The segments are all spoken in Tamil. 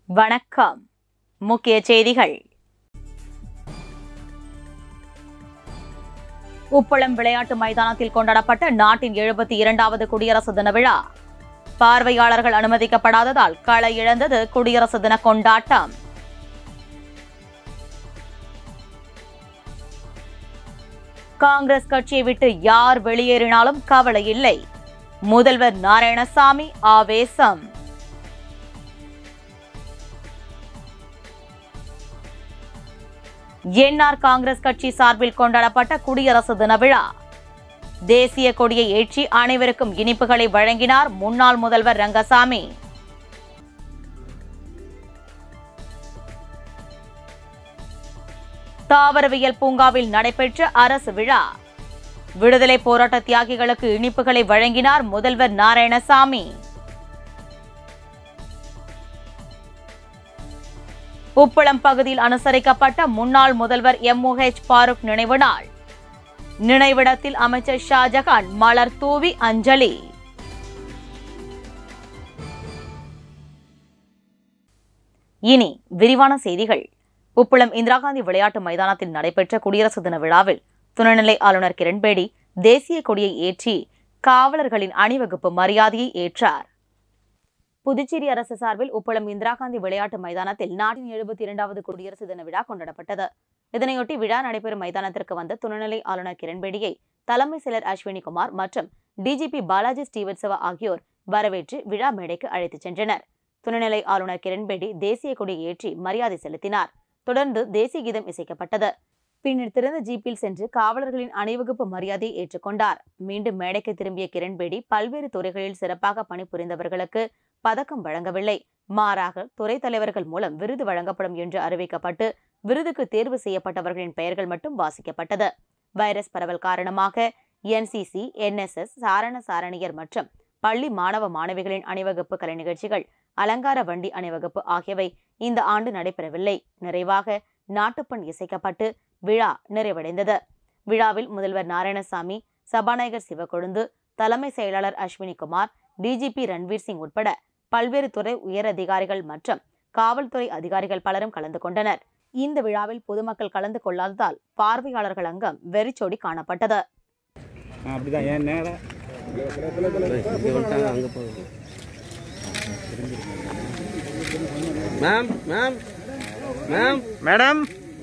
வணக்கம் முக்கிய செய்திகள் உப்பளம் விளையாட்டு மைதானத்தில் கொண்டாடப்பட்ட நாட்டின் எழுபத்தி இரண்டாவது குடியரசு தின விழா பார்வையாளர்கள் அனுமதிக்கப்படாததால் களை இழந்தது குடியரசு தின கொண்டாட்டம் காங்கிரஸ் கட்சியை விட்டு யார் வெளியேறினாலும் கவலை இல்லை முதல்வர் நாராயணசாமி ஆவேசம் என்ஆர் காங்கிரஸ் கட்சி சார்பில் கொண்டாடப்பட்ட குடியரசு தின விழா தேசிய கொடியை ஏற்றி அனைவருக்கும் இனிப்புகளை வழங்கினார் முன்னாள் முதல்வர் ரங்கசாமி தாவரவியல் பூங்காவில் நடைபெற்ற அரசு விழா விடுதலை போராட்ட தியாகிகளுக்கு இனிப்புகளை வழங்கினார் முதல்வர் நாராயணசாமி உப்பளம் பகுதியில் அனுசரிக்கப்பட்ட முன்னாள் முதல்வர் எம்ஓஹெச் பாருக் நினைவு நாள் நினைவிடத்தில் அமைச்சர் ஷாஜகான் மலர் தூவி அஞ்சலி இனி விரிவான செய்திகள் உப்பளம் இந்திரா காந்தி விளையாட்டு மைதானத்தில் நடைபெற்ற குடியரசு தின விழாவில் துணைநிலை ஆளுநர் கிரண்பேடி தேசிய கொடியை ஏற்றி காவலர்களின் அணிவகுப்பு மரியாதையை ஏற்றார் புதுச்சேரி அரசு சார்பில் உப்பளம் இந்திரா காந்தி விளையாட்டு மைதானத்தில் நாட்டின் எழுபத்தி இரண்டாவது குடியரசு தின விழா கொண்டாடப்பட்டது இதனையொட்டி விழா நடைபெறும் மைதானத்திற்கு வந்த துணைநிலை ஆளுநர் கிரண்பேடியை தலைமை செயலர் அஸ்வினி குமார் மற்றும் டிஜிபி பாலாஜி ஸ்ரீவத்சவா ஆகியோர் வரவேற்று விழா மேடைக்கு அழைத்துச் சென்றனர் துணைநிலை ஆளுநர் கிரண்பேடி தேசிய கொடியை ஏற்றி மரியாதை செலுத்தினார் தொடர்ந்து தேசிய கீதம் இசைக்கப்பட்டது பின்னர் திறந்த ஜீப்பில் சென்று காவலர்களின் அணிவகுப்பு மரியாதையை ஏற்றுக்கொண்டார் மீண்டும் மேடைக்கு திரும்பிய கிரண்பேடி பல்வேறு துறைகளில் சிறப்பாக பணிபுரிந்தவர்களுக்கு பதக்கம் வழங்கவில்லை மாறாக துறை தலைவர்கள் மூலம் விருது வழங்கப்படும் என்று அறிவிக்கப்பட்டு விருதுக்கு தேர்வு செய்யப்பட்டவர்களின் பெயர்கள் மட்டும் வாசிக்கப்பட்டது வைரஸ் பரவல் காரணமாக என்சிசி என்எஸ்எஸ் சாரண சாரணியர் மற்றும் பள்ளி மாணவ மாணவிகளின் அணிவகுப்பு கலை நிகழ்ச்சிகள் அலங்கார வண்டி அணிவகுப்பு ஆகியவை இந்த ஆண்டு நடைபெறவில்லை நிறைவாக நாட்டுப்பண் இசைக்கப்பட்டு விழா நிறைவடைந்தது விழாவில் முதல்வர் நாராயணசாமி சபாநாயகர் சிவக்கொழுந்து தலைமை செயலாளர் அஸ்வினி குமார் டிஜிபி ரன்வீர் சிங் உட்பட பல்வேறு துறை உயர் அதிகாரிகள் மற்றும் காவல்துறை அதிகாரிகள் பலரும் கலந்து கொண்டனர் இந்த விழாவில் பொதுமக்கள் கலந்து கொள்ளாததால் பார்வையாளர்கள் அங்கம் வெறிச்சோடி காணப்பட்டது ஆ, அப்படிதான் ஏன் நேரம் அங்கே போகுது மேம் மேம் மேம் மேடம்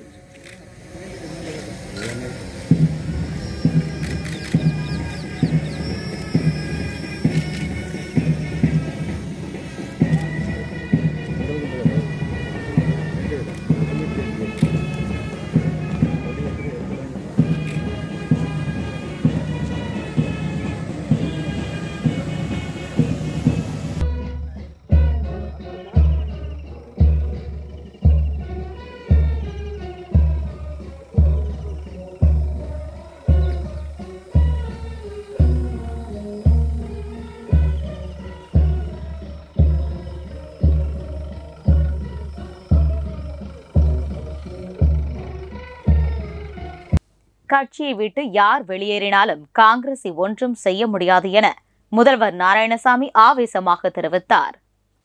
கட்சியை விட்டு யார் வெளியேறினாலும் காங்கிரஸை ஒன்றும் செய்ய முடியாது என முதல்வர் நாராயணசாமி ஆவேசமாக தெரிவித்தார்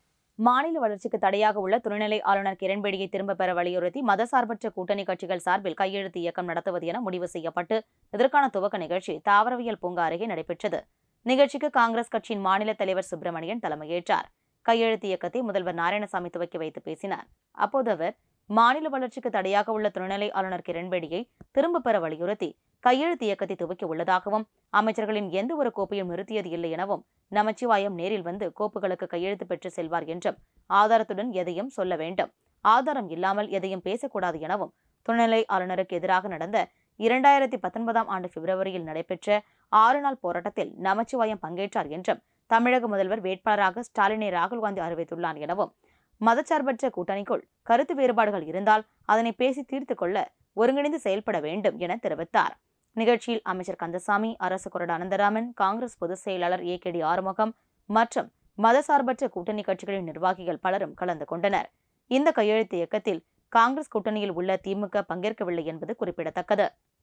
மாநில வளர்ச்சிக்கு தடையாக உள்ள துணைநிலை ஆளுநர் கிரண்பேடியை திரும்பப் பெற வலியுறுத்தி மதசார்பற்ற கூட்டணி கட்சிகள் சார்பில் கையெழுத்து இயக்கம் நடத்துவது என முடிவு செய்யப்பட்டு இதற்கான துவக்க நிகழ்ச்சி தாவரவியல் பூங்கா அருகே நடைபெற்றது நிகழ்ச்சிக்கு காங்கிரஸ் கட்சியின் மாநில தலைவர் சுப்பிரமணியன் தலைமையேற்றார் கையெழுத்து இயக்கத்தை முதல்வர் நாராயணசாமி துவக்கி வைத்து பேசினார் அப்போது அவர் மாநில வளர்ச்சிக்கு தடையாக உள்ள துணைநிலை ஆளுநர் கிரண்பேடியை திரும்பப் பெற வலியுறுத்தி கையெழுத்து இயக்கத்தை துவக்கி உள்ளதாகவும் அமைச்சர்களின் எந்த ஒரு கோப்பையும் நிறுத்தியது இல்லை எனவும் நமச்சிவாயம் நேரில் வந்து கோப்புகளுக்கு கையெழுத்து பெற்று செல்வார் என்றும் ஆதாரத்துடன் எதையும் சொல்ல வேண்டும் ஆதாரம் இல்லாமல் எதையும் பேசக்கூடாது எனவும் துணைநிலை ஆளுநருக்கு எதிராக நடந்த இரண்டாயிரத்தி பத்தொன்பதாம் ஆண்டு பிப்ரவரியில் நடைபெற்ற ஆறு நாள் போராட்டத்தில் நமச்சிவாயம் பங்கேற்றார் என்றும் தமிழக முதல்வர் வேட்பாளராக ஸ்டாலினை ராகுல் காந்தி அறிவித்துள்ளார் எனவும் மதச்சார்பற்ற கூட்டணிக்குள் கருத்து வேறுபாடுகள் இருந்தால் அதனை பேசி தீர்த்துக் கொள்ள ஒருங்கிணைந்து செயல்பட வேண்டும் என தெரிவித்தார் நிகழ்ச்சியில் அமைச்சர் கந்தசாமி அரசு கொறடா அனந்தராமன் காங்கிரஸ் பொதுச் செயலாளர் ஏ கே டி ஆறுமுகம் மற்றும் மதசார்பற்ற கூட்டணி கட்சிகளின் நிர்வாகிகள் பலரும் கலந்து கொண்டனர் இந்த கையெழுத்து இயக்கத்தில் காங்கிரஸ் கூட்டணியில் உள்ள திமுக பங்கேற்கவில்லை என்பது குறிப்பிடத்தக்கது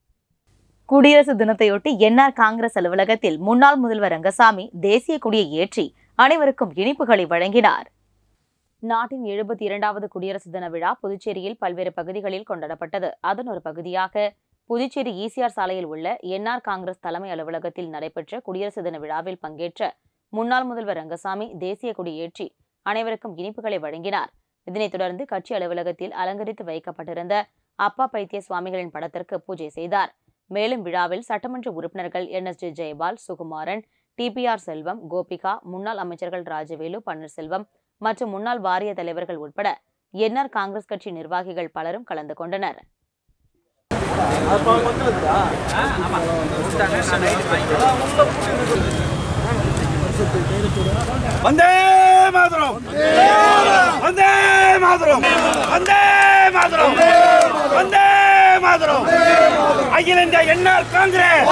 குடியரசு தினத்தையொட்டி என்ஆர் காங்கிரஸ் அலுவலகத்தில் முன்னாள் முதல்வர் ரங்கசாமி தேசிய கொடியை ஏற்றி அனைவருக்கும் இனிப்புகளை வழங்கினார் நாட்டின் எழுபத்தி இரண்டாவது குடியரசு தின விழா புதுச்சேரியில் பல்வேறு பகுதிகளில் கொண்டாடப்பட்டது அதன் ஒரு பகுதியாக புதுச்சேரி ஈசிஆர் சாலையில் உள்ள என்ஆர் காங்கிரஸ் தலைமை அலுவலகத்தில் நடைபெற்ற குடியரசு தின விழாவில் பங்கேற்ற முன்னாள் முதல்வர் ரங்கசாமி தேசிய கொடி ஏற்றி அனைவருக்கும் இனிப்புகளை வழங்கினார் இதனைத் தொடர்ந்து கட்சி அலுவலகத்தில் அலங்கரித்து வைக்கப்பட்டிருந்த அப்பா பைத்திய சுவாமிகளின் படத்திற்கு பூஜை செய்தார் மேலும் விழாவில் சட்டமன்ற உறுப்பினர்கள் N S J Jayabal Sukumaran TPR Selvam Gopika முன்னாள் அமைச்சர்கள் ராஜவேலு பன்னீர்செல்வம் மற்றும் முன்னாள் வாரிய தலைவர்கள் உட்பட என்ஆர் காங்கிரஸ் கட்சி நிர்வாகிகள் பலரும் கலந்து கொண்டனர் வந்தே மாதரம் வந்தே மாதரம் வந்தே மாதரம் வந்தே மாதரம் அகில இந்திய என்ஆர் காங்கிரஸ்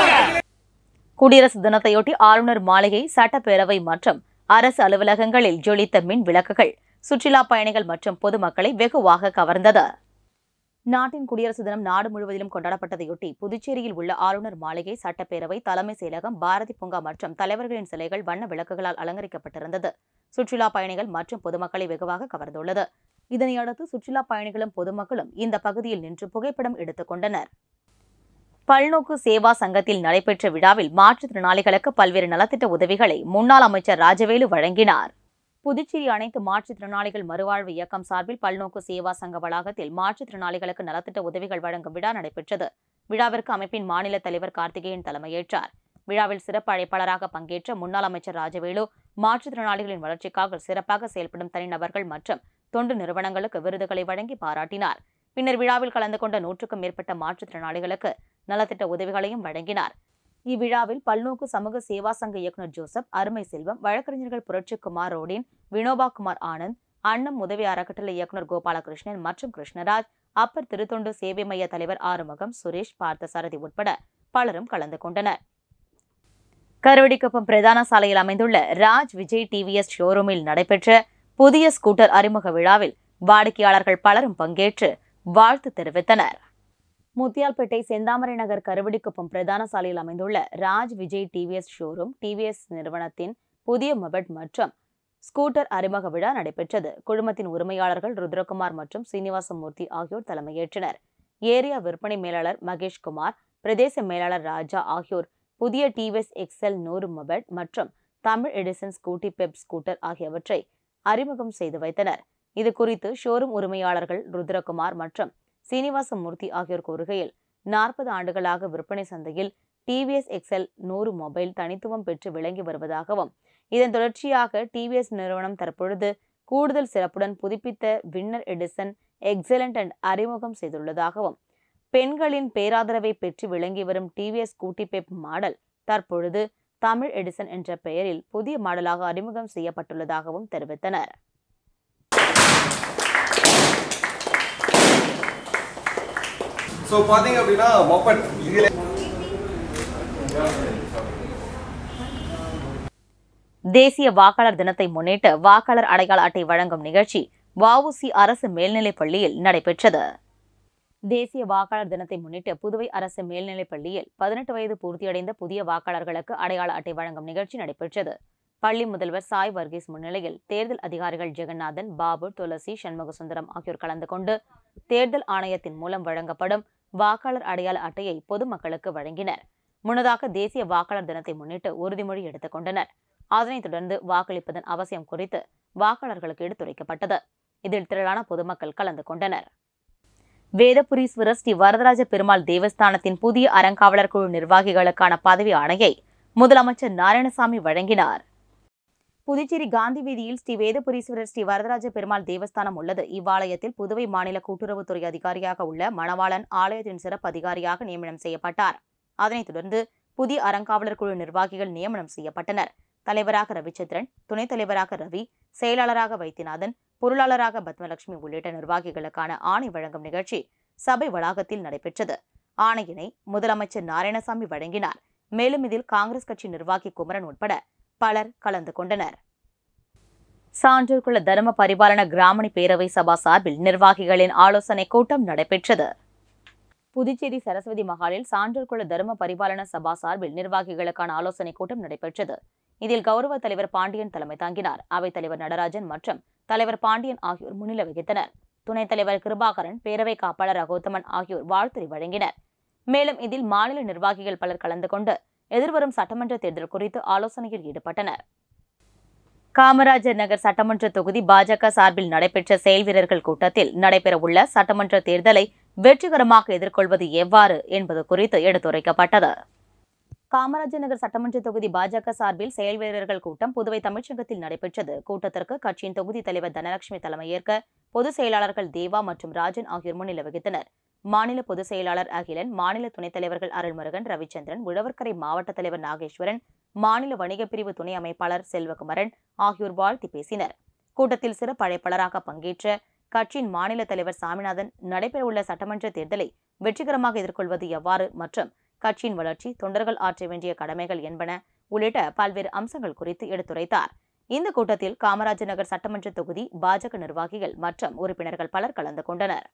குடியரசு தினத்தையொட்டி ஆளுநர் மாளிகை சட்டப்பேரவை மற்றும் அரசு அலுவலகங்களில் ஜொலித்த மின் விளக்குகள் சுற்றுலா பயணிகள் மற்றும் பொதுமக்களை வெகுவாக கவர்ந்தது நாட்டின் குடியரசு தினம் நாடு முழுவதிலும் கொண்டாடப்பட்டதையொட்டி புதுச்சேரியில் உள்ள ஆளுநர் மாளிகை சட்டப்பேரவை தலைமை செயலகம் பாரதி பூங்கா மற்றும் தலைவர்களின் சிலைகள் வண்ண விளக்குகளால் அலங்கரிக்கப்பட்டிருந்தது சுற்றுலா பயணிகள் மற்றும் பொதுமக்களை வெகுவாக கவர்ந்துள்ளது இதனையடுத்து சுற்றுலா பயணிகளும் பொதுமக்களும் இந்த பகுதியில் நின்று புகைப்படம் எடுத்துக் கொண்டனர் பல்நோக்கு சேவா சங்கத்தில் நடைபெற்ற விழாவில் மாற்றுத்திறனாளிகளுக்கு பல்வேறு நலத்திட்ட உதவிகளை முன்னாள் அமைச்சர் ராஜவேலு வழங்கினார் புதுச்சேரி அனைத்து மாற்றுத்திறனாளிகள் மறுவாழ்வு இயக்கம் சார்பில் பல்நோக்கு சேவா சங்க வளாகத்தில் மாற்றுத்திறனாளிகளுக்கு நலத்திட்ட உதவிகள் வழங்கும் விழா நடைபெற்றது விழாவிற்கு அமைப்பின் மாநில தலைவர் கார்த்திகேயன் தலைமையேற்றார் விழாவில் சிறப்பு அழைப்பாளராக பங்கேற்ற முன்னாள் அமைச்சர் ராஜவேலு மாற்றுத்திறனாளிகளின் வளர்ச்சிக்காக சிறப்பாக செயல்படும் தனிநபர்கள் மற்றும் தொண்டு நிறுவனங்களுக்கு விருதுகளை வழங்கி பாராட்டினார் பின்னர் விழாவில் கலந்து கொண்ட நூற்றுக்கும் மேற்பட்ட மாற்றுத்திறனாளிகளுக்கு நலத்திட்ட உதவிகளையும் வழங்கினார் இவ்விழாவில் பல்நோக்கு சமூக சேவா சங்க இயக்குநர் ஜோசப் அருமை செல்வம் வழக்கறிஞர்கள் புரட்சிக்குமார் ரோடின் வினோபா குமார் ஆனந்த் அன்னம் உதவி அறக்கட்டளை இயக்குநர் கோபாலகிருஷ்ணன் மற்றும் கிருஷ்ணராஜ் அப்பர் திருத்தொண்டு சேவை மைய தலைவர் ஆறுமுகம் சுரேஷ் பார்த்தசாரதி உட்பட பலரும் கலந்து கொண்டனர் கருவடிக்குப்பம் பிரதான சாலையில் அமைந்துள்ள ராஜ் விஜய் டிவிஎஸ் ஷோரூமில் நடைபெற்ற புதிய ஸ்கூட்டர் அறிமுக விழாவில் வாடிக்கையாளர்கள் பலரும் பங்கேற்று வாழ்த்து தெரிவித்தனர் முத்தியால்பேட்டை செந்தாமரை நகர் கருவடிக்குப்பம் பிரதான சாலையில் அமைந்துள்ள Raj Vijay TVS showroom TVS நிறுவனத்தின் புதிய மொபைல் மற்றும் ஸ்கூட்டர் அறிமுக விழா நடைபெற்றது குழுமத்தின் உரிமையாளர்கள் ருத்ரகுமார் மற்றும் சீனிவாசமூர்த்தி ஆகியோர் தலைமையேற்றனர் ஏரியா விற்பனை மேலாளர் மகேஷ் குமார் பிரதேச மேலாளர் ராஜா ஆகியோர் புதிய டிவிஎஸ் எக்ஸல் நூறு மொபைல் மற்றும் Tamil edition Scooty Pep scooter ஆகியவற்றை அறிமுகம் செய்து வைத்தனர் இது குறித்து ஷோரூம் உரிமையாளர்கள் ருத்ரகுமார் மற்றும் சீனிவாசமூர்த்தி ஆகியோர் கூறுகையில் நாற்பது ஆண்டுகளாக விற்பனை சந்தையில் டிவிஎஸ் எக்ஸல் நூறு மொபைல் தனித்துவம் பெற்று விளங்கி வருவதாகவும் இதன் தொடர்ச்சியாக டிவிஎஸ் நிறுவனம் தற்பொழுது கூடுதல் சிறப்புடன் புதுப்பித்த வின்னர் எடிசன் எக்ஸலண்ட் அண்ட் அறிமுகம் செய்துள்ளதாகவும் பெண்களின் பேராதரவை பெற்று விளங்கி வரும் டிவிஎஸ் ஸ்கூட்டி பெப் மாடல் தற்பொழுது தமிழ் எடிசன் என்ற பெயரில் புதிய மாடலாக அறிமுகம் செய்யப்பட்டுள்ளதாகவும் தெரிவித்தனர் ஸோ பார்த்தீங்க அப்படின்னா மொப்பட் இதில் தேசிய வாக்காளர் தினத்தை முன்னிட்டு வாக்காளர் அடையாள அட்டை வழங்கும் நிகழ்ச்சி வஉசி அரசு மேல்நிலைப் பள்ளியில் நடைபெற்றது தேசிய வாக்காளர் தினத்தை முன்னிட்டு புதுவை அரசு மேல்நிலைப் பள்ளியில் பதினெட்டு வயது பூர்த்தியடைந்த புதிய வாக்காளர்களுக்கு அடையாள அட்டை வழங்கும் நிகழ்ச்சி நடைபெற்றது பள்ளி முதல்வர் சாய் வர்கீஸ் முன்னிலையில் தேர்தல் அதிகாரிகள் ஜெகநாதன் பாபு துளசி சண்முகசுந்தரம் ஆகியோர் கலந்து கொண்டு தேர்தல் ஆணையத்தின் மூலம் வழங்கப்படும் வாக்காளர் அடையாள அட்டையை பொதுமக்களுக்கு வழங்கினர் முன்னதாக தேசிய வாக்காளர் தினத்தை முன்னிட்டு உறுதிமொழி எடுத்துக் கொண்டனர் அதனைத் தொடர்ந்து வாக்களிப்பதன் அவசியம் குறித்து வாக்காளர்களுக்கு எடுத்துரைக்கப்பட்டது இதில் திரளான பொதுமக்கள் கலந்து கொண்டனர் வேதபுரீஸ்வரர் ஸ்ரீ வரதராஜ பெருமாள் தேவஸ்தானத்தின் புதிய அறங்காவலர் குழு நிர்வாகிகளுக்கான பதவி ஆணையை முதலமைச்சர் நாராயணசாமி வழங்கினார் புதுச்சேரி காந்தி வீதியில் ஸ்ரீ வேதபுரீஸ்வரர் ஸ்ரீ வரதராஜ பெருமாள் தேவஸ்தானம் உள்ளது இவ்வாலயத்தில் புதுவை மாநில கூட்டுறவுத்துறை அதிகாரியாக உள்ள மணவாளன் ஆலயத்தின் சிறப்பு அதிகாரியாக நியமனம் செய்யப்பட்டார் அதனைத் தொடர்ந்து புதிய அறங்காவலர் குழு நிர்வாகிகள் நியமனம் செய்யப்பட்டனர் தலைவராக ரவிச்சந்திரன் துணைத் தலைவராக ரவி செயலாளராக வைத்தியநாதன் பொருளாளராக பத்மலட்சுமி உள்ளிட்ட நிர்வாகிகளுக்கான ஆணை வழங்கும் நிகழ்ச்சி சபை வளாகத்தில் நடைபெற்றது ஆணையினை முதலமைச்சர் நாராயணசாமி வழங்கினார் மேலும் இதில் காங்கிரஸ் கட்சி நிர்வாகி குமரன் உட்பட பலர் கலந்து கொண்டனர் சான்றோர்குள தர்ம பரிபாலன கிராமணி பேரவை சபா சார்பில் நிர்வாகிகளின் ஆலோசனை கூட்டம் நடைபெற்றது புதுச்சேரி சரஸ்வதி மகாலில் சான்றோர்குள தர்ம பரிபாலன சபா சார்பில் நிர்வாகிகளுக்கான ஆலோசனை கூட்டம் நடைபெற்றது இதில் கௌரவ தலைவர் பாண்டியன் தலைமை தாங்கினார் அவைத் தலைவர் நடராஜன் மற்றும் தலைவர் பாண்டியன் ஆகியோர் முன்னிலை வகித்தனர் துணைத் தலைவர் கிருபாகரன் பேரவை காப்பாளர் அகோத்தமன் ஆகியோர் வாழ்த்துரை வழங்கினர் மேலும் இதில் மாநில நிர்வாகிகள் பலர் கலந்து கொண்டு எதிர்வரும் சட்டமன்ற தேர்தல் குறித்து ஆலோசனையில் ஈடுபட்டனர் காமராஜர் நகர் சட்டமன்ற தொகுதி பாஜக சார்பில் நடைபெற்ற செயல் வீரர்கள் கூட்டத்தில் நடைபெறவுள்ள சட்டமன்ற தேர்தலை வெற்றிகரமாக எதிர்கொள்வது எவ்வாறு என்பது குறித்து எடுத்துரைக்கப்பட்டது காமராஜர் நகர் சட்டமன்ற தொகுதி பாஜக சார்பில் செயல் வீரர்கள் கூட்டம் புதுவை தமிழ்ச்சங்கத்தில் நடைபெற்றது கூட்டத்திற்கு கட்சியின் தொகுதி தலைவர் தனலட்சுமி தலைமையேற்க பொதுச் செயலாளர்கள் தேவா மற்றும் ராஜன் ஆகியோர் முன்னிலை வகித்தனர் மாநில பொதுச் செயலாளர் அகிலன் மாநில துணைத் தலைவர்கள் அருள்முருகன் ரவிச்சந்திரன் உழவர்கரை மாவட்ட தலைவர் நாகேஸ்வரன் மாநில வணிகப் பிரிவு துணை அமைப்பாளர் செல்வகுமரன் ஆகியோர் வாழ்த்தி பேசினர் கூட்டத்தில் சிறப்பு அழைப்பாளராக பங்கேற்ற கட்சியின் மாநில தலைவர் சாமிநாதன் நடைபெறவுள்ள சட்டமன்ற தேர்தலை வெற்றிகரமாக எதிர்கொள்வது எவ்வாறு மற்றும் கட்சியின் வளர்ச்சி தொண்டர்கள் ஆற்ற வேண்டிய கடமைகள் என்பன உள்ளிட்ட பல்வேறு அம்சங்கள் குறித்து எடுத்துரைத்தார் இந்த கூட்டத்தில் காமராஜர் நகர் சட்டமன்ற தொகுதி பாஜக நிர்வாகிகள் மற்றும் உறுப்பினர்கள் பலர் கலந்து கொண்டனர்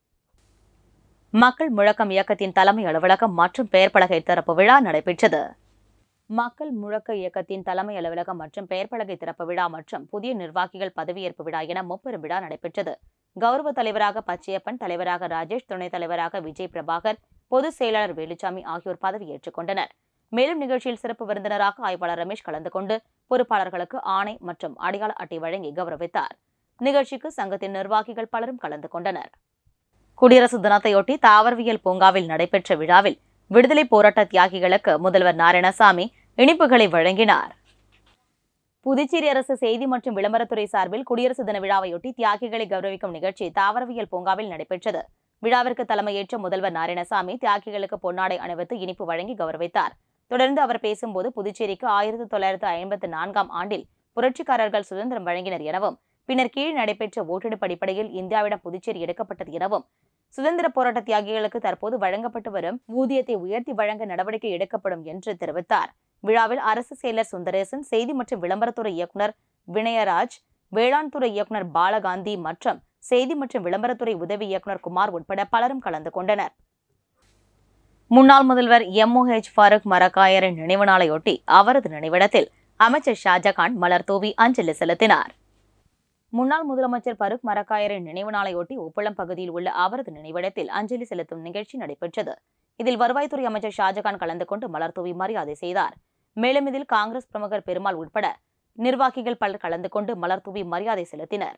மக்கள் முழக்கம் இயக்கத்தின் தலைமை அலுவலகம் மற்றும் பெயர் பலகை திறப்பு விழா நடைபெற்றது மக்கள் முழக்க இயக்கத்தின் தலைமை அலுவலகம் மற்றும் பெயர் பலகை திறப்பு விழா மற்றும் புதிய நிர்வாகிகள் பதவியேற்பு விழா என முப்பெரும் விழா நடைபெற்றது கௌரவ தலைவராக பச்சையப்பன் தலைவராக ராஜேஷ் துணைத் தலைவராக விஜய் பிரபாகர் பொதுச் செயலாளர் வேலுச்சாமி ஆகியோர் பதவியேற்றுக் கொண்டனர் மேலும் நிகழ்ச்சியில் சிறப்பு விருந்தினராக ஆய்வாளர் ரமேஷ் கலந்து கொண்டு பொறுப்பாளர்களுக்கு ஆணை மற்றும் அடையாள அட்டை வழங்கி கௌரவித்தார் நிகழ்ச்சிக்கு சங்கத்தின் நிர்வாகிகள் பலரும் கலந்து கொண்டனர் குடியரசு தினத்தையொட்டி தாவரவியல் பூங்காவில் நடைபெற்ற விழாவில் விடுதலை போராட்ட தியாகிகளுக்கு முதல்வர் நாராயணசாமி இனிப்புகளை வழங்கினார் புதுச்சேரி அரசு செய்தி மற்றும் விளம்பரத்துறை சார்பில் குடியரசு தின விழாவையொட்டி தியாகிகளை கௌரவிக்கும் நிகழ்ச்சி தாவரவியல் பூங்காவில் நடைபெற்றது விழாவிற்கு தலைமையேற்ற முதல்வர் நாராயணசாமி தியாகிகளுக்கு பொன்னாடை அணிவித்து இனிப்பு வழங்கி கௌரவித்தார் தொடர்ந்து அவர் பேசும்போது புதுச்சேரிக்கு ஆயிரத்தி தொள்ளாயிரத்து ஐம்பத்தி நான்காம் ஆண்டில் புரட்சிக்காரர்கள் சுதந்திரம் வழங்கினர் எனவும் பின்னர் கீழ் நடைபெற்ற ஓட்டெடுப்பு அடிப்படையில் இந்தியாவிடம் புதுச்சேரி எடுக்கப்பட்டது எனவும் சுதந்திர போராட்ட தியாகிகளுக்கு தற்போது வழங்கப்பட்டு வரும் ஊதியத்தை உயர்த்தி வழங்க நடவடிக்கை எடுக்கப்படும் என்று தெரிவித்தார் விழாவில் அரசு செயலர் சுந்தரேசன் செய்தி மற்றும் விளம்பரத்துறை இயக்குநர் வினயராஜ் வேளாண் துறை இயக்குநர் பாலகாந்தி மற்றும் செய்தி மற்றும் விளம்பரத்துறை உதவி இயக்குநர் குமார் உட்பட பலரும் கலந்து கொண்டனர் முன்னாள் முதல்வர் எம்ஓஹெச் ஃபாரூக் மரக்காயரின் நினைவு நாளையொட்டி அவரது நினைவிடத்தில் அமைச்சர் ஷாஜகான் மலர் தூவி அஞ்சலி செலுத்தினார் முன்னாள் முதலமைச்சர் பருக் மரக்காயரின் நினைவு நாளையொட்டி உப்பளம் பகுதியில் உள்ள அவரது நினைவிடத்தில் அஞ்சலி செலுத்தும் நிகழ்ச்சி நடைபெற்றது இதில் வருவாய்த்துறை அமைச்சர் ஷாஜகான் கலந்து கொண்டு மலர் தூவி மரியாதை செய்தார் மேலும் இதில் காங்கிரஸ் பிரமுகர் பெருமாள் உட்பட நிர்வாகிகள் பலர் கலந்து கொண்டு மலர் தூவி மரியாதை செலுத்தினர்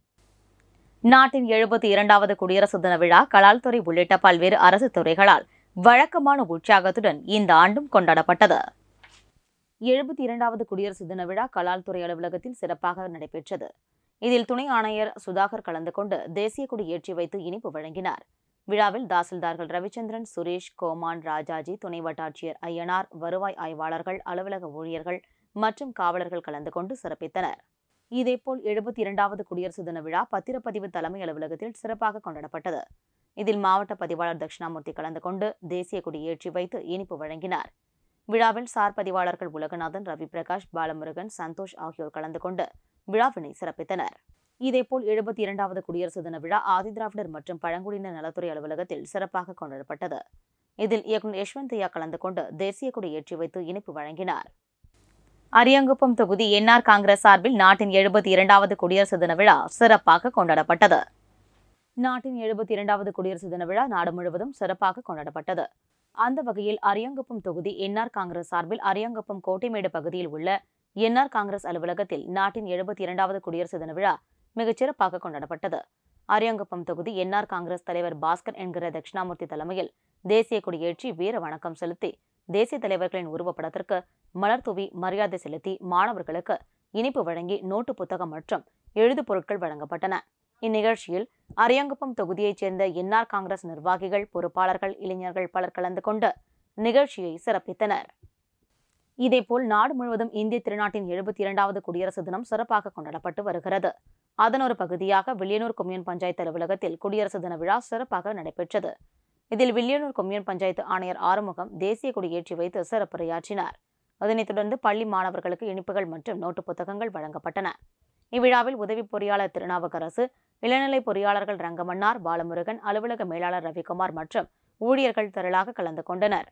நாட்டின் எழுபத்தி இரண்டாவது குடியரசு தின விழா கலால்துறை உள்ளிட்ட பல்வேறு அரசு துறைகளால் வழக்கமான உற்சாகத்துடன் இந்த ஆண்டும் கொண்டாடப்பட்டது எழுபத்தி இரண்டாவது குடியரசு தின விழா கலால்துறை அலுவலகத்தில் சிறப்பாக நடைபெற்றது இதில் துணை ஆணையர் சுதாகர் கலந்து கொண்டு தேசிய கொடி ஏற்றி வைத்து இனிப்பு வழங்கினார் விழாவில் தாசில்தார்கள் ரவிச்சந்திரன் சுரேஷ் கோமான் ராஜாஜி துணை வட்டாட்சியர் ஐயனார் வருவாய் ஆய்வாளர்கள் அலுவலக ஊழியர்கள் மற்றும் காவலர்கள் கலந்து கொண்டு சிறப்பித்தனர் இதேபோல் எழுபத்தி இரண்டாவது குடியரசு தின விழா பத்திரப்பதிவு தலைமை அலுவலகத்தில் சிறப்பாக கொண்டாடப்பட்டது இதில் மாவட்ட பதிவாளர் தட்சிணாமூர்த்தி கலந்து கொண்டு தேசிய கொடி ஏற்றி வைத்து இனிப்பு வழங்கினார் விழாவில் சார் பதிவாளர்கள் உலகநாதன் ரவி பிரகாஷ் பாலமுருகன் சந்தோஷ் ஆகியோர் கலந்து கொண்டு விழாவினை சிறப்பித்தனர் இதேபோல் எழுபத்தி இரண்டாவது குடியரசு தின விழா ஆதிதிராவிடர் மற்றும் பழங்குடியினர் நலத்துறை அலுவலகத்தில் சிறப்பாக கொண்டாடப்பட்டது இதில் இயக்குநர் யஷ்வந்தையா கலந்து கொண்டு தேசிய கொடி ஏற்றி வைத்து இனிப்பு வழங்கினார் அரியங்குப்பம் தொகுதி என்ஆர் காங்கிரஸ் சார்பில் நாட்டின் எழுபத்தி இரண்டாவது குடியரசு தின விழா சிறப்பாக கொண்டாடப்பட்டது நாட்டின் எழுபத்தி இரண்டாவது குடியரசு தின விழா நாடு முழுவதும் சிறப்பாக கொண்டாடப்பட்டது அந்த வகையில் அரியங்குப்பம் தொகுதி என்ஆர் காங்கிரஸ் சார்பில் அரியங்குப்பம் கோட்டைமேடு பகுதியில் உள்ள என்ஆர் காங்கிரஸ் அலுவலகத்தில் நாட்டின் எழுபத்தி இரண்டாவது குடியரசு தின விழா மிகச் சிறப்பாக கொண்டாடப்பட்டது அரியங்குப்பம் தொகுதி என்ஆர் காங்கிரஸ் தலைவர் பாஸ்கர் என்கிற தட்சிணாமூர்த்தி தலைமையில் தேசிய கொடியேற்றி வீர வணக்கம் செலுத்தி தேசிய தலைவர்களின் உருவப்படத்திற்கு மலர் தூவி மரியாதை செலுத்தி மாணவர்களுக்கு இனிப்பு வழங்கி நோட்டு புத்தகம் மற்றும் எழுது பொருட்கள் வழங்கப்பட்டன இந்நிகழ்ச்சியில் அரியங்குப்பம் தொகுதியைச் சேர்ந்த என்ஆர் காங்கிரஸ் நிர்வாகிகள் பொறுப்பாளர்கள் இளைஞர்கள் பலர் கலந்து கொண்டு நிகழ்ச்சியை சிறப்பித்தனர் இதேபோல் நாடு முழுவதும் இந்திய திருநாட்டின் எழுபத்தி இரண்டாவது குடியரசு தினம் சிறப்பாக கொண்டாடப்பட்டு வருகிறது அதன் ஒரு பகுதியாக வில்லியனூர் கொம்யூன் பஞ்சாயத்து அலுவலகத்தில் குடியரசு தின விழா சிறப்பாக நடைபெற்றது இதில் வில்லியனூர் கொம்யூன் பஞ்சாயத்து ஆணையர் ஆறுமுகம் தேசிய கொடி ஏற்றி வைத்து சிறப்புரையாற்றினார் அதனைத் தொடர்ந்து பள்ளி மாணவர்களுக்கு இனிப்புகள் மற்றும் நோட்டு புத்தகங்கள் வழங்கப்பட்டன இவ்விழாவில் உதவி பொறியாளர் திருநாவுக்கரசு இளநிலை பொறியாளர்கள் ரங்கமன்னார் பாலமுருகன் அலுவலக மேலாளர் ரவிக்குமார் மற்றும் ஊழியர்கள் திரளாக கலந்து கொண்டனர்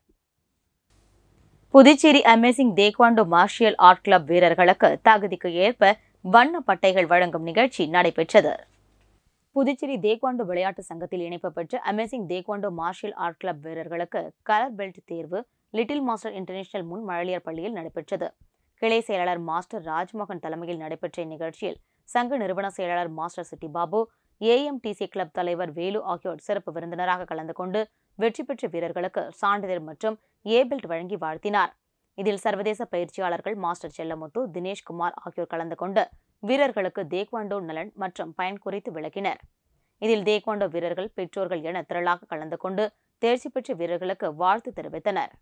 Puducherry amazing taekwondo martial art club வீரர்களுக்கு தகுதிக்கு ஏற்ப வண்ண பட்டைகள் வழங்கும் நிகழ்ச்சி நடைபெற்றது புதுச்சேரி தேக்வாண்டோ விளையாட்டு சங்கத்தில் இணைப்பு பெற்ற amazing taekwondo martial art club வீரர்களுக்கு கலர் பெல்ட் தேர்வு லிட்டில் மாஸ்டர் இன்டர்நேஷனல் முன் மழலையர் பள்ளியில் நடைபெற்றது கிளை செயலாளர் மாஸ்டர் ராஜ்மோகன் தலைமையில் நடைபெற்ற இந்நிகழ்ச்சியில் சங்க நிறுவன செயலாளர் master Chitti Babu AMTC club தலைவர் வேலு ஆகியோர் சிறப்பு விருந்தினராக கலந்து கொண்டு வெற்றி பெற்ற வீரர்களுக்கு சான்றிதழ் மற்றும் ஏ பெல்ட் வழங்கி வாழ்த்தினார் இதில் சர்வதேச பயிற்சியாளர்கள் மாஸ்டர் செல்லமுத்து தினேஷ்குமார் ஆகியோர் கலந்து கொண்டு வீரர்களுக்கு தேக்வாண்டோ நலன் மற்றும் பயன் குறித்து விளக்கினர் இதில் தேக்வாண்டோ வீரர்கள் பெற்றோர்கள் என திரளாக கலந்து கொண்டு தேர்ச்சி பெற்ற வீரர்களுக்கு வாழ்த்து தெரிவித்தனர்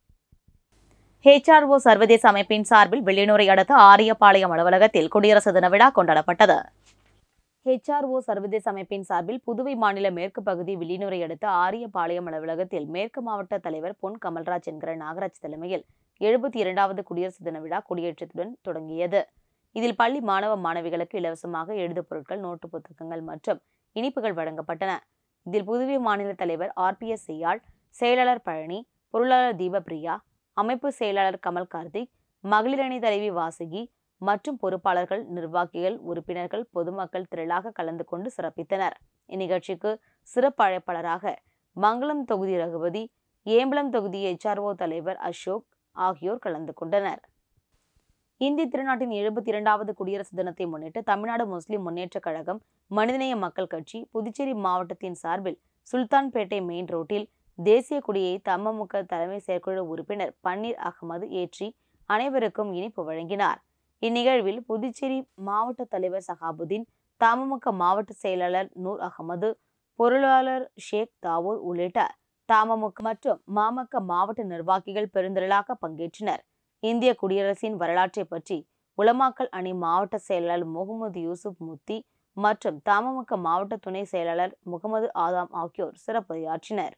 ஹெச்ஆர்ஓ சர்வதேச அமைப்பின் சார்பில் வெளியூரை அடுத்த ஆரியபாளையம் அலுவலகத்தில் குடியரசு தின விழா கொண்டாடப்பட்டது ஹெச்ஆர்ஓ சர்வதேச அமைப்பின் சார்பில் புதுவை மாநில மேற்கு பகுதி வில்லியனூரை அடுத்த ஆரியபாளையம் அலுவலகத்தில் மேற்கு மாவட்ட தலைவர் பொன் கமல்ராஜ் என்கிற நாகராஜ் தலைமையில் எழுபத்தி இரண்டாவது குடியரசு தின விழா கொடியேற்றத்துடன் தொடங்கியது இதில் பள்ளி மாணவ மாணவிகளுக்கு இலவசமாக எழுது பொருட்கள் நோட்டு புத்தகங்கள் மற்றும் இனிப்புகள் வழங்கப்பட்டன இதில் புதுவை மாநில தலைவர் ஆர் பி எஸ் செய்யாள் செயலாளர் பழனி பொருளாளர் தீபபிரியா அமைப்பு செயலாளர் கமல் கார்த்திக் மகளிரணி தலைவி வாசுகி மற்றும் பொறுப்பாளர்கள் நிர்வாகிகள் உறுப்பினர்கள் பொதுமக்கள் திரளாக கலந்து கொண்டு சிறப்பித்தனர் இந்நிகழ்ச்சிக்கு சிறப்பு அழைப்பாளராக மங்களம் தொகுதி ரகுபதி ஏம்பலம் தொகுதி எச்ஆர்ஓ தலைவர் அசோக் ஆகியோர் கலந்து கொண்டனர் இந்திய திருநாட்டின் எழுபத்தி இரண்டாவது குடியரசு தினத்தை முன்னிட்டு தமிழ்நாடு முஸ்லிம் முன்னேற்றக் கழகம் மனிதநேய மக்கள் கட்சி புதுச்சேரி மாவட்டத்தின் சார்பில் சுல்தான்பேட்டை மெயின் ரோட்டில் தேசிய கொடியை தமமுக தலைமை செயற்குழு உறுப்பினர் பன்னீர் அகமது ஏற்றி அனைவருக்கும் இனிப்பு வழங்கினார் இந்நிகழ்வில் புதுச்சேரி மாவட்ட தலைவர் சகாபுதீன் தமமுக மாவட்ட செயலாளர் நூர் அகமது பொருளாளர் ஷேக் தாவூத் உள்ளிட்ட தமமுக மற்றும் மாமக மாவட்ட நிர்வாகிகள் பெருந்திரளாக பங்கேற்றனர் இந்திய குடியரசின் வரலாற்றை பற்றி உலமாக்கல் அணி மாவட்ட செயலாளர் முகமது யூசுப் முத்தி மற்றும் தமமுக மாவட்ட துணை செயலாளர் முகமது ஆதாம் ஆகியோர் சிறப்புரையாற்றினர்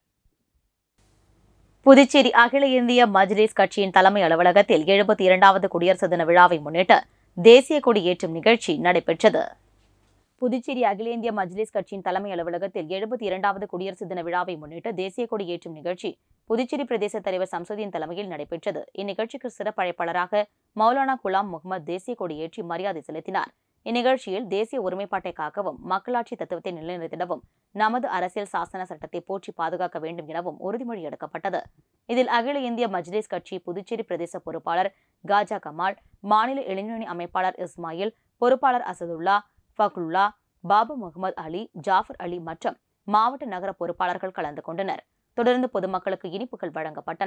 புதுச்சேரி அகில இந்திய மஜ்லிஸ் கட்சியின் தலைமை அலுவலகத்தில் எழுபத்தி இரண்டாவது குடியரசு தின விழாவை முன்னிட்டு தேசிய கொடி ஏற்றும் நிகழ்ச்சி நடைபெற்றது புதுச்சேரி அகில இந்திய மஜ்லிஸ் கட்சியின் தலைமை அலுவலகத்தில் எழுபத்தி இரண்டாவது குடியரசு தின விழாவை முன்னிட்டு தேசிய கொடி ஏற்றும் நிகழ்ச்சி புதுச்சேரி பிரதேச தலைவர் சம்சுதீன் தலைமையில் நடைபெற்றது இந்நிகழ்ச்சிக்கு சிறப்பு அழைப்பாளராக மௌலானா குலாம் முகமது தேசிய கொடி ஏற்றி மரியாதை செலுத்தினார் இந்நிகழ்ச்சியில் தேசிய ஒருமைப்பாட்டை காக்கவும் மக்களாட்சி தத்துவத்தை நிலைநிறுத்திடவும் நமது அரசியல் சாசன சட்டத்தை போற்றி பாதுகாக்க வேண்டும் எனவும் உறுதிமொழி எடுக்கப்பட்டது இதில் அகில இந்திய மஜ்லிஸ் கட்சி புதுச்சேரி பிரதேச பொறுப்பாளர் காஜா கமால் மாநில இளைஞரணி அமைப்பாளர் இஸ்மாயில் பொறுப்பாளர் அசதுல்லா ஃபகுல்லா பாபு முகமது அலி ஜாஃபர் அலி மற்றும் மாவட்ட நகர பொறுப்பாளர்கள் கலந்து கொண்டனர் தொடர்ந்து பொதுமக்களுக்கு இனிப்புகள் வழங்கப்பட்டன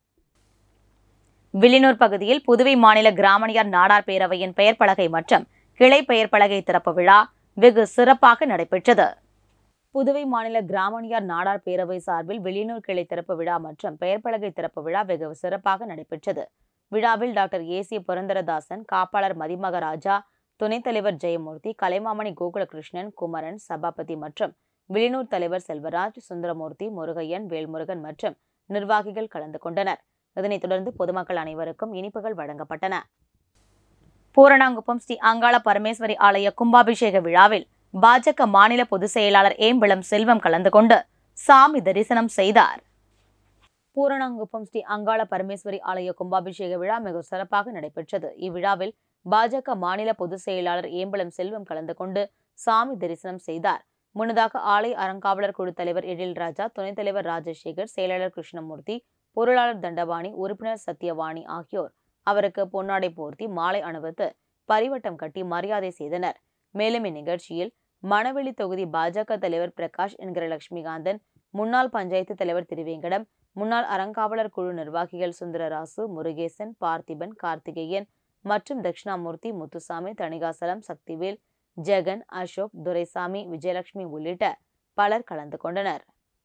வில்லியனூர் பகுதியில் புதுவை மாநில கிராமணியார் நாடார் பேரவையின் பெயர் பலகை மற்றும் கிளை பெயர் பலகை திறப்பு விழா வெகு சிறப்பாக நடைபெற்றது புதுவை மாநில கிராமணியார் நாடார் பேரவை சார்பில் வெளியனூர் கிளை திறப்பு விழா மற்றும் பெயர் பலகை திறப்பு விழா வெகு சிறப்பாக நடைபெற்றது விழாவில் டாக்டர் ஏ சி புரந்தரதாசன் காப்பாளர் மதிமகராஜா துணைத் தலைவர் ஜெயமூர்த்தி கலைமாமணி கோகுலகிருஷ்ணன் குமரன் சபாபதி மற்றும் வில்லியனூர் தலைவர் செல்வராஜ் சுந்தரமூர்த்தி முருகையன் வேல்முருகன் மற்றும் நிர்வாகிகள் கலந்து கொண்டனர் இதனைத் தொடர்ந்து பொதுமக்கள் அனைவருக்கும் இனிப்புகள் வழங்கப்பட்டன பூரணாங்குப்பம் ஸ்ரீ அங்காள பரமேஸ்வரி ஆலய கும்பாபிஷேக விழாவில் பாஜக மாநில பொதுச் செயலாளர் ஏம்பலம் செல்வம் கலந்து கொண்டு சாமி தரிசனம் செய்தார் பூரணாங்குப்பம் ஸ்ரீ அங்காள பரமேஸ்வரி ஆலய கும்பாபிஷேக விழா மிக சிறப்பாக நடைபெற்றது இவ்விழாவில் பாஜக மாநில பொதுச் செயலாளர் ஏம்பலம் செல்வம் கலந்து கொண்டு சாமி தரிசனம் செய்தார் முன்னதாக ஆலய அறங்காவலர் குழு தலைவர் எழில் ராஜா துணைத் தலைவர் ராஜசேகர் செயலாளர் கிருஷ்ணமூர்த்தி பொருளாளர் தண்டபாணி உறுப்பினர் சத்யவாணி ஆகியோர் அவருக்கு பொன்னாடை போர்த்தி மாலை அணிவித்து பரிவட்டம் கட்டி மரியாதை செய்தனர் மேலும் இந்நிகழ்ச்சியில் மணவெளி தொகுதி பாஜக தலைவர் பிரகாஷ் என்கிற லட்சுமிகாந்தன் முன்னாள் பஞ்சாயத்து தலைவர் திருவேங்கடம் முன்னாள் அறங்காவலர் குழு நிர்வாகிகள் சுந்தரராசு முருகேசன் பார்த்திபன் கார்த்திகேயன் மற்றும் தட்சிணாமூர்த்தி முத்துசாமி தணிகாசலம் சக்திவேல் ஜெகன் அசோக் துரைசாமி விஜயலட்சுமி உள்ளிட்ட பலர் கலந்து கொண்டனர்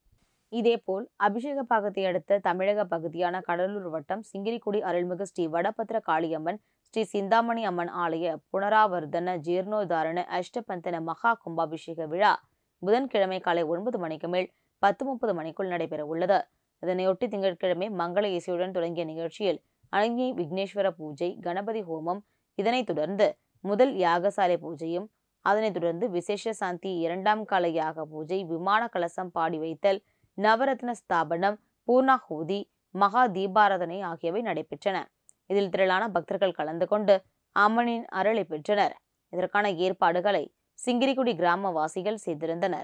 இதேபோல் அபிஷேக பாகத்தை அடுத்த தமிழக பகுதியான கடலூர் வட்டம் சிங்கிரிக்குடி அருள்மிகு ஸ்ரீ வடபத்திர காளியம்மன் ஸ்ரீ சிந்தாமணி அம்மன் ஆலய புனராவர்த்தன ஜீர்ணோதாரண அஷ்டபந்தன மகா கும்பாபிஷேக விழா புதன்கிழமை காலை ஒன்பது மணிக்கு மேல் பத்து முப்பது மணிக்குள் நடைபெற உள்ளது இதனையொட்டி திங்கட்கிழமை மங்கள இசையுடன் தொடங்கிய நிகழ்ச்சியில் அழகி விக்னேஸ்வர பூஜை கணபதி ஹோமம் இதனைத் தொடர்ந்து முதல் யாகசாலை பூஜையும் அதனைத் தொடர்ந்து விசேஷ சாந்தி இரண்டாம் கால யாக பூஜை விமான கலசம் பாடி வைத்தல் நவரத்ன ஸ்தாபனம் பூர்ணாஹூதி மகா தீபாராதனை ஆகியவை நடைபெற்றன இதில் திரளான பக்தர்கள் கலந்து கொண்டு அம்மனின் அருளை பெற்றனர் இதற்கான ஏற்பாடுகளை சிங்கிரிக்குடி கிராமவாசிகள் செய்திருந்தனர்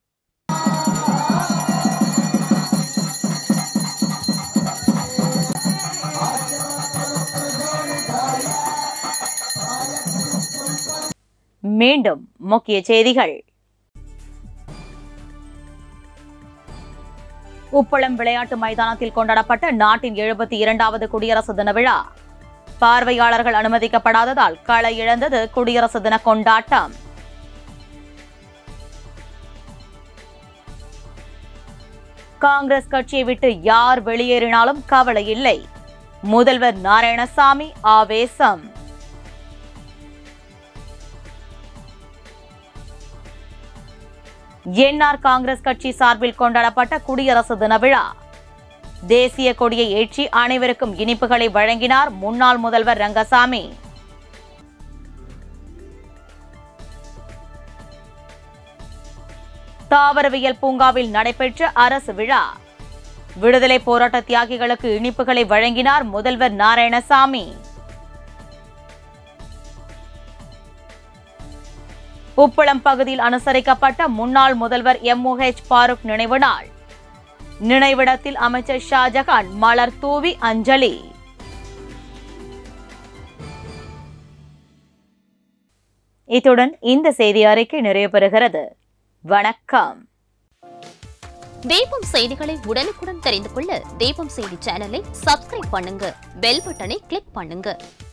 மீண்டும் முக்கிய செய்திகள் உப்பளம் விளையாட்டு மைதானத்தில் கொண்டாடப்பட்ட நாட்டின் எழுபத்தி இரண்டாவது குடியரசு தின விழா பார்வையாளர்கள் அனுமதிக்கப்படாததால் களை இழந்தது குடியரசு தின கொண்டாட்டம் காங்கிரஸ் கட்சியை விட்டு யார் வெளியேறினாலும் கவலை இல்லை முதல்வர் நாராயணசாமி ஆவேசம் என்ஆர் காங்கிரஸ் கட்சி சார்பில் கொண்டாடப்பட்ட குடியரசு தின விழா தேசிய கொடியை ஏற்றி அனைவருக்கும் இனிப்புகளை வழங்கினார் முன்னாள் முதல்வர் ரங்கசாமி தாவரவியல் பூங்காவில் நடைபெற்ற அரசு விழா விடுதலை போராட்ட தியாகிகளுக்கு இனிப்புகளை வழங்கினார் முதல்வர் நாராயணசாமி உப்பளம் பகுதியில் அனுசரிக்கப்பட்ட முன்னாள் முதல்வர் எம்ஓஹெச் பாருக் நினைவு நாள் நினைவிடத்தில் அமைச்சர் ஷாஜகான் மலர் தூவி அஞ்சலி இத்துடன் இந்த செய்தி அறிக்கை நிறைவு பெறுகிறது வணக்கம் தீபம் செய்திகளை உடனுக்குடன் தெரிந்து கொள்ள தீபம் செய்தி சேனலை சப்ஸ்கிரைப் பண்ணுங்க பெல் பட்டனை கிளிக் பண்ணுங்க